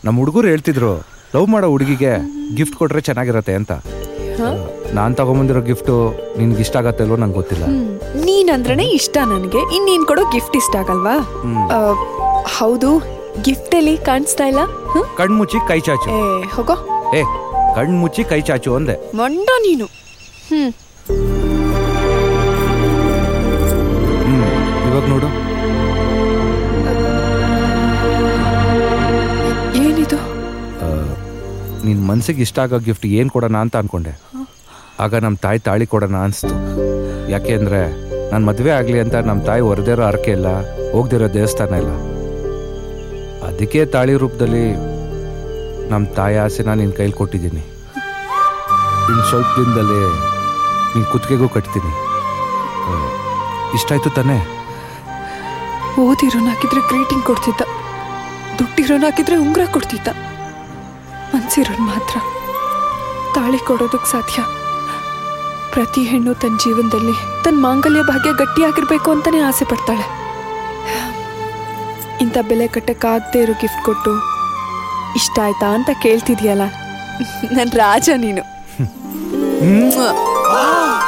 ನಮ್ಮ ಹುಡುಗರು ಹೇಳ್ತಿದ್ರು ಲವ್ ಮಾಡೋ ಹುಡುಗಿಗೆ ಗಿಫ್ಟ್ ಕೊಟ್ರೆ ಚೆನ್ನಾಗಿರತ್ತೆ ಅಂತ ನಾನು ತಗೊಂಬಂದಿರೋ ಗಿಫ್ಟು ನಿನ್ಗೆ ಇಷ್ಟ ಆಗತ್ತೆ ಇಲ್ವೋ ನಂಗೆ ಗೊತ್ತಿಲ್ಲ ನೀನಂದ್ರೇ ಇಷ್ಟ ನನಗೆ ಇನ್ ನೀನ್ ಕೊಡೋ ಗಿಫ್ಟ್ ಇಷ್ಟ ಆಗಲ್ವಾ ಹ್ಮ್. ಆ, ಹೌದು ಗಿಫ್ಟ್ ಅಲ್ಲಿ ಕಾಣಿಸ್ತಾ ಇಲ್ಲ ಹ್ಮ್? ಕಣ್ಮುಚ್ಚಿ ಕೈ ಚಾಚು ಏ ಹೋಗೋ ಏ ಕಣ್ಮುಚ್ಚಿ ಕೈ ಚಾಚು ಅಂದೆ ಮೊಂಡ ನೀನು ಹ್ಮ್ ಹ್ಮ್ ಇವಾಗ ನೋಡು ಏನಿದು ನಿನ್ನ ಮನ್ಸಿಗೆ ಇಷ್ಟ ಆಗೋ ಗಿಫ್ಟ್ ಏನು ಕೊಡೋಣ ಅಂತ ಅನ್ಕೊಂಡೆ ಆಗ ನಮ್ಮ ತಾಯಿ ತಾಳಿ ಕೊಡೋಣ ಅನಿಸ್ತು ಯಾಕೆ ಅಂದರೆ ನಾನು ಮದುವೆ ಆಗಲಿ ಅಂತ ನಮ್ಮ ತಾಯಿ ಹೊರದಿರೋ ಹರಕೆ ಇಲ್ಲ ಹೋಗ್ದಿರೋ ದೇವಸ್ಥಾನ ಇಲ್ಲ ಅದಕ್ಕೆ ತಾಳಿ ರೂಪದಲ್ಲಿ ನಮ್ಮ ತಾಯಿ ಆಸೆನ ನಿನ್ನ ಕೈಲಿ ಕೊಟ್ಟಿದ್ದೀನಿ ಇನ್ನು ಸ್ವಲ್ಪ ದಿನದಲ್ಲಿ ನಿನ್ನ ಕುತ್ತಿಗೆಗೂ ಕಟ್ತೀನಿ ಆ, ಇಷ್ಟ ಆಯ್ತು ತಾನೇ ಓದಿರೋನ್ ಹಾಕಿದ್ರೆ ಗ್ರೀಟಿಂಗ್ ಕೊಡ್ತಿದ್ದ ದುಡ್ಡಿರೋನ್ ಹಾಕಿದ್ರೆ ಉಂಗ್ರ ಕೊಡ್ತಿದ್ದ ಮನ್ಸಿರೋನ್ ಮಾತ್ರ ತಾಳಿ ಕೊಡೋದಕ್ಕೆ ಸಾಧ್ಯ ಪ್ರತಿ ಹೆಣ್ಣು ತನ್ನ ಜೀವನದಲ್ಲಿ ತನ್ನ ಮಾಂಗಲ್ಯ ಭಾಗ್ಯ ಗಟ್ಟಿಯಾಗಿರ್ಬೇಕು ಅಂತಾನೆ ಆಸೆ ಪಡ್ತಾಳೆ ಇಂಥ ಬೆಲೆ ಕಟ್ಟಕ್ಕಾಗದೇ ಇರೋ ಗಿಫ್ಟ್ ಕೊಟ್ಟು ಇಷ್ಟ ಆಯ್ತಾ ಅಂತ ಕೇಳ್ತಿದ್ಯಲ್ಲ ನನ್ನ ರಾಜ ನೀನು ಹ್ಮ್